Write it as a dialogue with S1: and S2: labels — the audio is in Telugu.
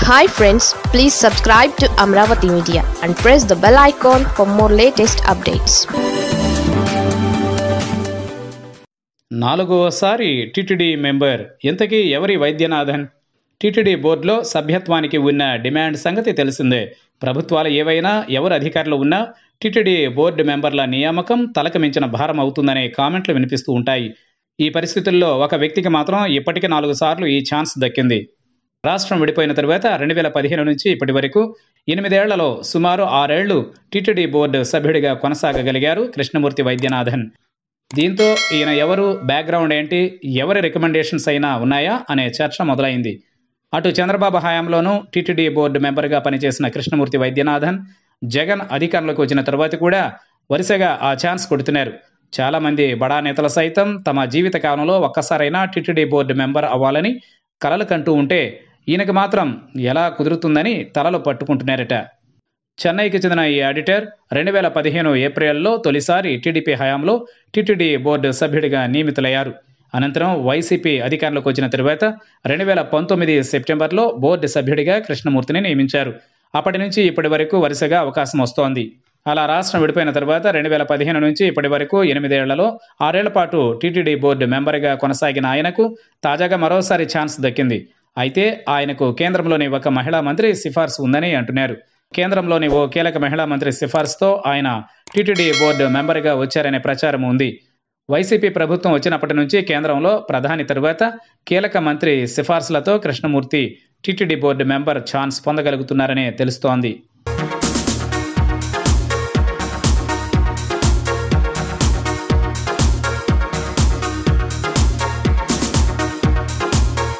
S1: hi friends please subscribe to Amaravati media and press the bell icon for more latest updates
S2: నాలుగోసారి టీటీడీ మెంబర్ ఇంతకీ ఎవరి వైద్యనాథన్ టీటీడీ బోర్డులో సభ్యత్వానికి ఉన్న డిమాండ్ సంగతి తెలిసిందే ప్రభుత్వాలు ఏవైనా ఎవరు అధికారులు ఉన్నా టీటీడీ బోర్డు మెంబర్ల నియామకం తలకు మించిన భారం అవుతుందనే కామెంట్లు వినిపిస్తూ ఉంటాయి ఈ పరిస్థితుల్లో ఒక వ్యక్తికి మాత్రం ఇప్పటికే నాలుగు సార్లు ఈ ఛాన్స్ దక్కింది రాష్ట్రం విడిపోయిన తరువాత రెండు వేల పదిహేను నుంచి ఇప్పటి వరకు ఎనిమిదేళ్లలో సుమారు ఆరేళ్లు టీటీడీ బోర్డు సభ్యుడిగా కొనసాగగలిగారు కృష్ణమూర్తి వైద్యనాథన్ దీంతో ఈయన ఎవరు బ్యాక్గ్రౌండ్ ఏంటి ఎవరి రికమెండేషన్స్ అయినా ఉన్నాయా అనే చర్చ మొదలైంది అటు చంద్రబాబు హయాంలోనూ టీటీడీ బోర్డు మెంబర్గా పనిచేసిన కృష్ణమూర్తి వైద్యనాథన్ జగన్ అధికారంలోకి వచ్చిన తర్వాత కూడా వరుసగా ఆ ఛాన్స్ కొడుతున్నారు చాలామంది బడా నేతలు సైతం తమ జీవిత కాలంలో ఒక్కసారైనా టీటీడీ బోర్డు మెంబర్ అవ్వాలని కలలు కంటూ ఉంటే ఈయనకు మాత్రం ఎలా కుదురుతుందని తలలు పట్టుకుంటున్నారట చెన్నైకి చెందిన ఈ ఆడిటర్ రెండు వేల పదిహేను ఏప్రిల్లో తొలిసారి టీడీపీ హయాంలో టీటీడీ బోర్డు సభ్యుడిగా నియమితులయ్యారు అనంతరం వైసీపీ అధికారంలోకి వచ్చిన తరువాత రెండు వేల పంతొమ్మిది సెప్టెంబర్లో బోర్డు సభ్యుడిగా కృష్ణమూర్తిని నియమించారు అప్పటి నుంచి ఇప్పటి వరకు వరుసగా అవకాశం వస్తోంది అలా రాష్ట్రం విడిపోయిన తర్వాత రెండు వేల పదిహేను నుంచి ఇప్పటి వరకు ఎనిమిదేళ్లలో ఆరేళ్ల పాటు టీటీడీ బోర్డు మెంబర్గా కొనసాగిన ఆయనకు తాజాగా మరోసారి ఛాన్స్ దక్కింది అయితే ఆయనకు కేంద్రంలోని ఒక మహిళా మంత్రి సిఫార్సు ఉందని అంటున్నారు కేంద్రంలోని ఓ కీలక మహిళా మంత్రి సిఫార్సుతో ఆయన టీటీడీ బోర్డు మెంబర్గా వచ్చారనే ప్రచారం ఉంది వైసీపీ ప్రభుత్వం వచ్చినప్పటి నుంచి కేంద్రంలో ప్రధాని తరువాత కీలక మంత్రి సిఫార్సులతో Krishnamurthy TTD board member chance పొందగలుగుతున్నారనే తెలుస్తోంది